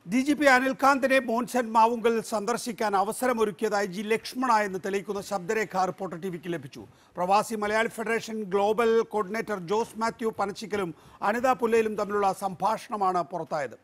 D G P അനിൽകാന്തിനെ മോൻസൻ മാവുങ്കൽ സന്ദർശിക്കാൻ അവസരമൊരുക്കിയതായി ജി ലക്ഷ്മണ എന്ന് തെളിയിക്കുന്ന ശബ്ദരേഖ റിപ്പോർട്ടർ ടി വിക്ക് ലഭിച്ചു Pravasi Malayali federation global coordinator Jose Mathew പനച്ചിക്കലും അനിത പുല്ലയിലും തമ്മിലുള്ള സംഭാഷണമാണ് പുറത്തായത്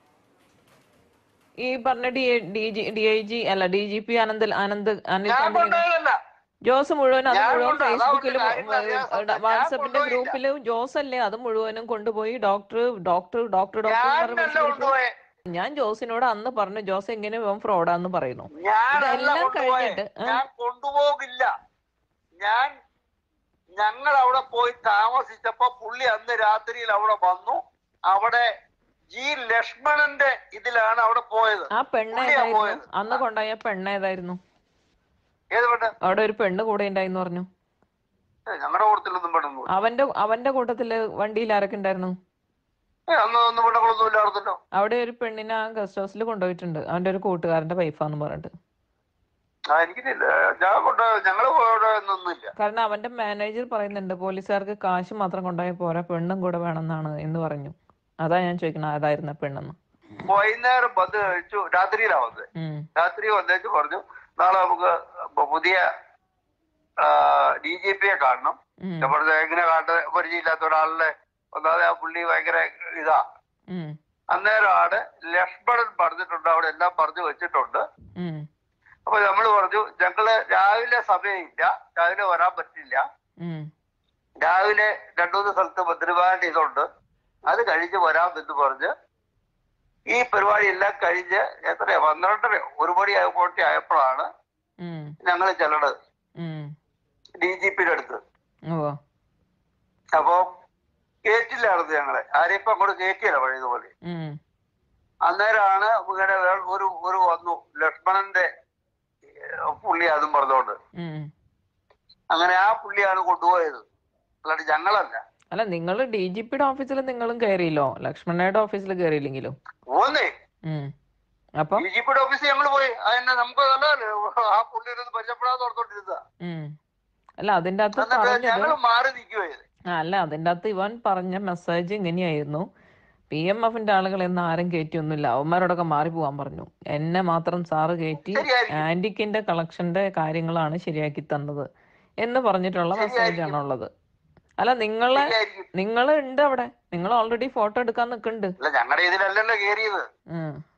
ഈ പറഞ്ഞ D D G D I G അല്ല D G P Anand Anand Anil ഞാൻ കാന്തിനെ കൊണ്ടുപോയതല്ല ജോസ് മുഴുവൻ അത് ഞാൻ മുഴുവൻ കൊണ്ട് അതാ ഫേസ്ബുക്കിലും ഒരു കാര്യം അറിയാൻ സാധിച്ചത്. ഞാൻ വാട്സപ്പിന്റെ കൊണ്ടുപോയില്ല. ഗ്രൂപ്പിലും ജോസ് അല്ലേ അത് മുഴുവനും കൊണ്ടുപോയി ഡോക്ടർ ഡോക്ടർ ഡോക്ടർ ഡോക്ടർ എന്ന് പറഞ്ഞ് ഞാനല്ല വിളിച്ച് കൊണ്ടുപോയെ ഞാൻ ജോസിനോട് അന്ന് പറഞ്ഞു ജോസ് എങ്ങനെ ഇവൻ ഫ്രോഡാന്ന് പറയുന്നു ഞാനല്ല ഇതെല്ലാം കൊണ്ടുപോയെ കഴിഞ്ഞിട്ട്, ആ. ഞാൻ കൊണ്ടുപോകില്ല ഞാൻ ഞങ്ങൾ അവിടെ പോയി താമസിച്ചപ്പോ പുള്ളി അന്ന് രാത്രിയിൽ അവിടെ വന്നു അവിടെ ജി ലക്ഷ്മണന്റെ ഇതിലാണ് അവിടെ പോയത് ആ പെണ്ണ് പുള്ളിയാ ഏതായിരുന്നു പോയത്. അന്ന് കൊണ്ടുപോയ പെണ്ണ് ഏതായിരുന്നു ഏത് പെണ്ണ് അവിടെ ഒരു പെണ്ണ് കൂടെ ഉണ്ടായിന്ന് പറഞ്ഞു ഞങ്ങളുടെ കൂട്ടത്തിലൊന്നും പെണ്ണൊന്നും അവന്റെ അവന്റെ കൂട്ടത്തില് വണ്ടിയിൽ ആരൊക്കെ ഉണ്ടായിരുന്നു അന്ന് ഒന്നും പെണ്ണുങ്ങളൊന്നും ഇല്ലായിരുന്നല്ലോ അവിടെ ഒരു പെണ്ണിനെ ആ ഗസ്റ്റ് ഹൗസിൽ കൊണ്ടുപോയിട്ടുണ്ട് അവന്റെ ഒരു കൂട്ടുകാരന്റെ വൈഫാന്ന് പറഞ്ഞിട്ട് ആ എനിക്കില്ല ഞാൻ കൊണ്ട് ഞങ്ങള് പോയുടെ ഒന്നൊന്നുമില്ല കാരണം അവന്റെ മാനേജർ പറയുന്നുണ്ട് പോലീസുകാർക്ക് കാശ് മാത്രം കൊണ്ടുപോയാൽ പോരാ പെണ്ണും കൂടെ വേണമെന്നാണ് എന്ന് പറഞ്ഞു അതാ ഞാൻ ചോദിക്കുന്നത് അതായിരുന്നു ആ പെണ്ണെന്ന് വൈകുന്നേരം വന്ന് കഴിച്ചു രാത്രിയിലാ വന്നത് ഉം രാത്രി വന്നേച്ച് പറഞ്ഞു നാളെ നമുക്ക് പുതിയ ഡി ജി പിയെ കാണണം ഉം ഞാൻ പറഞ്ഞു എങ്ങനെ കാണുന്ന പരിചയമില്ലാത്ത ഒരാളിനെ ഒന്നാമത് ആ പുള്ളി ഭയങ്കര ഇതാ ഉം അന്നേരമാണ് ലക്ഷ്മണൻ പറഞ്ഞിട്ടുണ്ട് അവിടെ എല്ലാം പറഞ്ഞു വെച്ചിട്ടുണ്ട് ഉം അപ്പൊ നമ്മൾ പറഞ്ഞു ഞങ്ങള് രാവിലെ സമയമില്ല രാവിലെ വരാൻ പറ്റില്ല ഉം രാവിലെ രണ്ടുമൂന്ന് സ്ഥലത്ത് മന്ത്രിമാരുടെ ഇതുണ്ട് അത് കഴിഞ്ഞ് വരാമെന്ന് പറഞ്ഞ് ഈ പരിപാടി എല്ലാം കഴിഞ്ഞ് എത്രയാ പന്ത്രണ്ടര ഒരു മണി ആയപ്പോഴത്തെ ആയപ്പോഴാണ് ഉം ഞങ്ങൾ ചെല്ലണത് ഉം ഡി ജി പിയുടെ അടുത്ത് ഓ അപ്പൊ കേറ്റില്ലായിരുന്നു ഞങ്ങളെ ആരെയും ഇപ്പൊ അങ്ങോട്ട് കേറ്റിയല്ല പഴയതുപോലെ ഉം അന്നേരമാണ് ഇങ്ങനെ വേ- ഒരു ഒരു വന്നു ലക്ഷ്മണന്റെ ഏഹ്, പുള്ളി അതും പറഞ്ഞോണ്ട് ഉം അങ്ങനെ ആ പുള്ളിയാണ് കൊണ്ടുപോയത് അല്ലാണ്ട് ഞങ്ങളല്ല അല്ല നിങ്ങൾ ഡി ജി പിയുടെ ഓഫീസിൽ നിങ്ങളും കയറിയില്ലോ ലക്ഷ്മണയുടെ ഓഫീസിൽ കയറിയില്ലെങ്കിലും പോന്നേ ഉം അപ്പം ഡി ജി പിയുടെ ഓഫീസിൽ ഞങ്ങൾ പോയി അതന്നെ നമുക്ക് നല്ലതല്ലേ ആ പുള്ളി ഇരുന്ന് പരിചയപ്പെടാതെ ഓർത്തോണ്ടിരുന്ന ഉം അല്ല അതിന്റെ അകത്ത് എന്നിട്ട് പറഞ്ഞത് ഞങ്ങൾ മാറി നിൽക്കുവായത് ആ, അല്ല അതിന്റെ അകത്ത് ഇവൻ പറഞ്ഞ മെസ്സേജ് ഇങ്ങനെയായിരുന്നു പി എം എഫിന്റെ ആളുകൾ എന്ന് ആരും കയറ്റിയൊന്നുമില്ല അവന്മാരോടൊക്കെ മാറി പോവാൻ പറഞ്ഞു എന്നെ മാത്രം സാറ് കയറ്റി ശരിയായിരിക്കും. ആന്റിക്കിന്റെ കളക്ഷന്റെ കാര്യങ്ങളാണ് ശരിയാക്കി തന്നത് എന്ന് പറഞ്ഞിട്ടുള്ള മെസ്സേജ് ശരിയായിരിക്കും. ആണുള്ളത് അല്ല നിങ്ങളെ ശരിയായിരിക്കും. നിങ്ങൾ ഉണ്ട് അവിടെ നിങ്ങൾ ഓൾറെഡി ഫോട്ടോ എടുക്കാൻ നിൽക്കുന്നുണ്ട് അല്ല ഞങ്ങളുടെ ഇതിലല്ലല്ലോ കേറിയത് ഉം